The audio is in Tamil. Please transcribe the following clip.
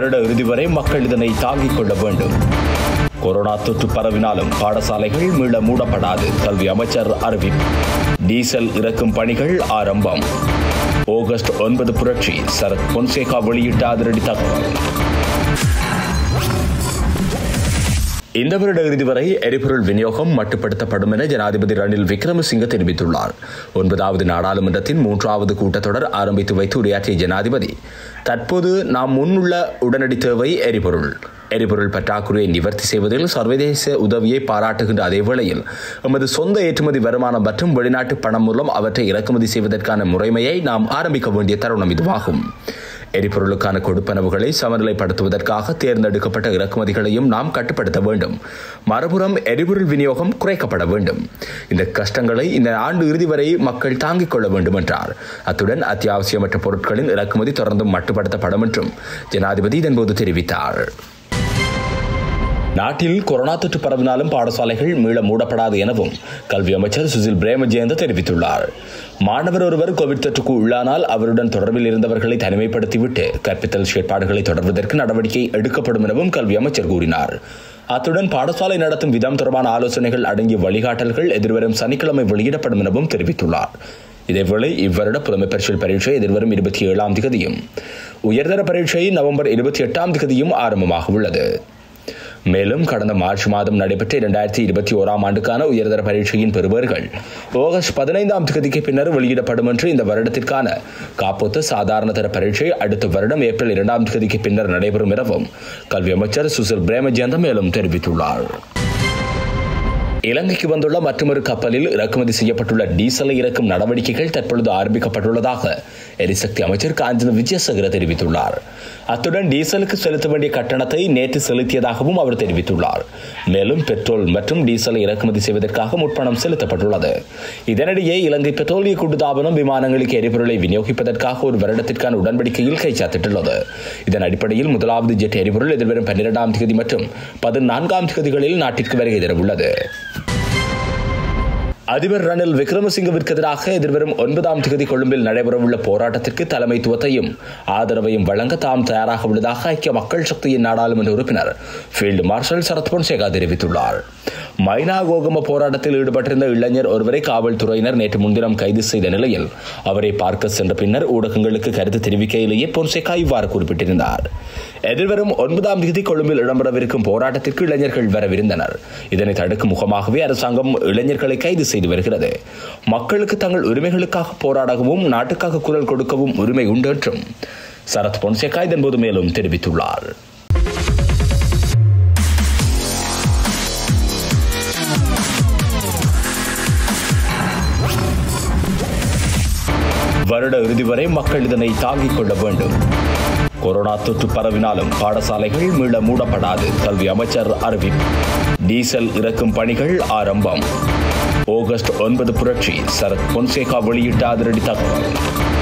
வருட இறுதி வரை மக்கள் இதனை தாங்கிக் கொள்ள வேண்டும் கொரோனா தொற்று பரவினாலும் பாடசாலைகள் மீள மூடப்படாது கல்வி அமைச்சர் அறிவிப்பு டீசல் இறக்கும் பணிகள் ஆரம்பம் ஆகஸ்ட் ஒன்பது புரட்சி சரத் பொன்சேகா வெளியிட்ட அதிரடி தகவல் இந்த வருட இறுதி வரை எரிபொருள் விநியோகம் மட்டுப்படுத்தப்படும் என ஜனாதிபதி ரணில் விக்ரமசிங்க தெரிவித்துள்ளார் ஒன்பதாவது நாடாளுமன்றத்தின் மூன்றாவது கூட்டத்தொடர் ஆரம்பித்து வைத்து உரையாற்றிய ஜனாதிபதி தற்போது நாம் முன்னுள்ள உடனடி தேவை எரிபொருள் எரிபொருள் பற்றாக்குறையை நிவர்த்தி செய்வதில் சர்வதேச உதவியை பாராட்டுகின்ற அதே வேளையில் எமது சொந்த ஏற்றுமதி வருமானம் மற்றும் வெளிநாட்டு பணம் மூலம் அவற்றை இறக்குமதி செய்வதற்கான முறைமையை நாம் ஆரம்பிக்க வேண்டிய தருணம் இதுவாகும் எரிபொருளுக்கான கொடுப்பனவுகளை சமநிலைப்படுத்துவதற்காக தேர்ந்தெடுக்கப்பட்ட இறக்குமதிகளையும் நாம் கட்டுப்படுத்த வேண்டும் மறுபுறம் எரிபொருள் விநியோகம் குறைக்கப்பட வேண்டும் இந்த கஷ்டங்களை இந்த ஆண்டு இறுதி வரை மக்கள் தாங்கிக் கொள்ள வேண்டும் என்றார் அத்துடன் அத்தியாவசியமற்ற பொருட்களின் இறக்குமதி தொடர்ந்தும் மட்டுப்படுத்தப்படும் என்றும் ஜனாதிபதி இதன்போது தெரிவித்தார் நாட்டில் கொரோனா தொற்று பரவினாலும் பாடசாலைகள் மீள மூடப்படாது எனவும் கல்வி அமைச்சர் சுசில் பிரேமஜெயந்த தெரிவித்துள்ளார் மாணவர் ஒருவர் கோவிட் தொற்றுக்கு உள்ளானால் அவருடன் தொடர்பில் இருந்தவர்களை தனிமைப்படுத்திவிட்டு கற்பித்தல் செயற்பாடுகளை தொடர்வதற்கு நடவடிக்கை எடுக்கப்படும் எனவும் கல்வி அமைச்சர் கூறினார் அத்துடன் பாடசாலை நடத்தும் விதம் தொடர்பான ஆலோசனைகள் அடங்கிய வழிகாட்டல்கள் எதிர்வரும் சனிக்கிழமை வெளியிடப்படும் எனவும் தெரிவித்துள்ளார் இதேவேளை இவ்வருட புலமை பரிசில் பரீட்சை எதிர்வரும் இருபத்தி ஏழாம் திகதியும் உயர்தர பரீட்சை நவம்பர் இருபத்தி எட்டாம் திகதியும் ஆரம்பமாக உள்ளது மேலும் கடந்த மார்ச் மாதம் நடைபெற்ற இரண்டாயிரத்தி இருபத்தி ஓராம் ஆண்டுக்கான உயர்தர பரீட்சையின் பெறுபவர்கள் ஆகஸ்ட் பதினைந்தாம் தேதிக்கு பின்னர் வெளியிடப்படும் என்று இந்த வருடத்திற்கான காப்போத்து சாதாரண தர பரீட்சை அடுத்த வருடம் ஏப்ரல் இரண்டாம் தேதிக்கு பின்னர் நடைபெறும் எனவும் கல்வி அமைச்சர் சுசில் பிரேமஜயந்த மேலும் தெரிவித்துள்ளார் இலங்கைக்கு வந்துள்ள மற்றொரு கப்பலில் இறக்குமதி செய்யப்பட்டுள்ள டீசலை இறக்கும் நடவடிக்கைகள் தற்பொழுது ஆரம்பிக்கப்பட்டுள்ளதாக எரிசக்தி அமைச்சர் காஞ்சன விஜயசேகர தெரிவித்துள்ளார் அத்துடன் டீசலுக்கு செலுத்த வேண்டிய கட்டணத்தை நேற்று செலுத்தியதாகவும் அவர் தெரிவித்துள்ளார் மேலும் பெட்ரோல் மற்றும் டீசலை இறக்குமதி செய்வதற்காக முற்பணம் செலுத்தப்பட்டுள்ளது இதனிடையே இலங்கை பெட்ரோலிய கூட்டுத்தாபனம் விமானங்களுக்கு எரிபொருளை விநியோகிப்பதற்காக ஒரு வருடத்திற்கான உடன்படிக்கையில் கைச்சாத்திட்டுள்ளது இதன் அடிப்படையில் முதலாவது ஜெட் எரிபொருள் எதிர்வரும் பன்னிரெண்டாம் தேதி மற்றும் பதினான்காம் தேதிகளில் நாட்டிற்கு வருகை தரவுள்ளது அதிபர் ரணில் விக்ரமசிங்கவிற்கு எதிராக எதிர்வரும் ஒன்பதாம் தேதி கொழும்பில் நடைபெறவுள்ள போராட்டத்திற்கு தலைமைத்துவத்தையும் ஆதரவையும் வழங்க தாம் தயாராக உள்ளதாக ஐக்கிய மக்கள் சக்தியின் நாடாளுமன்ற உறுப்பினர் ஃபீல்டு மார்ஷல் சரத் பொன்சேகா தெரிவித்துள்ளார் மைனா கோகம போராட்டத்தில் ஈடுபட்டிருந்த இளைஞர் ஒருவரை காவல்துறையினர் நேற்று முன்தினம் கைது செய்த நிலையில் அவரை பார்க்க சென்ற பின்னர் ஊடகங்களுக்கு கருத்து தெரிவிக்கையிலேயே பொன்சேகா இவ்வாறு குறிப்பிட்டிருந்தார் எதிர்வரும் ஒன்பதாம் தேதி கொழும்பில் இடம்பெறவிருக்கும் போராட்டத்திற்கு இளைஞர்கள் வரவிருந்தனர் இதனை தடுக்கும் முகமாகவே அரசாங்கம் இளைஞர்களை கைது செய்து வருகிறது மக்களுக்கு தங்கள் உரிமைகளுக்காக போராடவும் நாட்டுக்காக குரல் கொடுக்கவும் உரிமை உண்டு என்றும் சரத் பொன்சேகா இதன்போது மேலும் தெரிவித்துள்ளார் வருட இறுதி வரை மக்கள் இதனை தாங்கிக் கொள்ள வேண்டும் கொரோனா தொற்று பரவினாலும் பாடசாலைகள் மீள மூடப்படாது கல்வி அமைச்சர் அறிவிப்பு டீசல் இறக்கும் பணிகள் ஆரம்பம் ஆகஸ்ட் ஒன்பது புரட்சி சரத் பொன்சேகா வெளியிட்ட அதிரடி தகவல்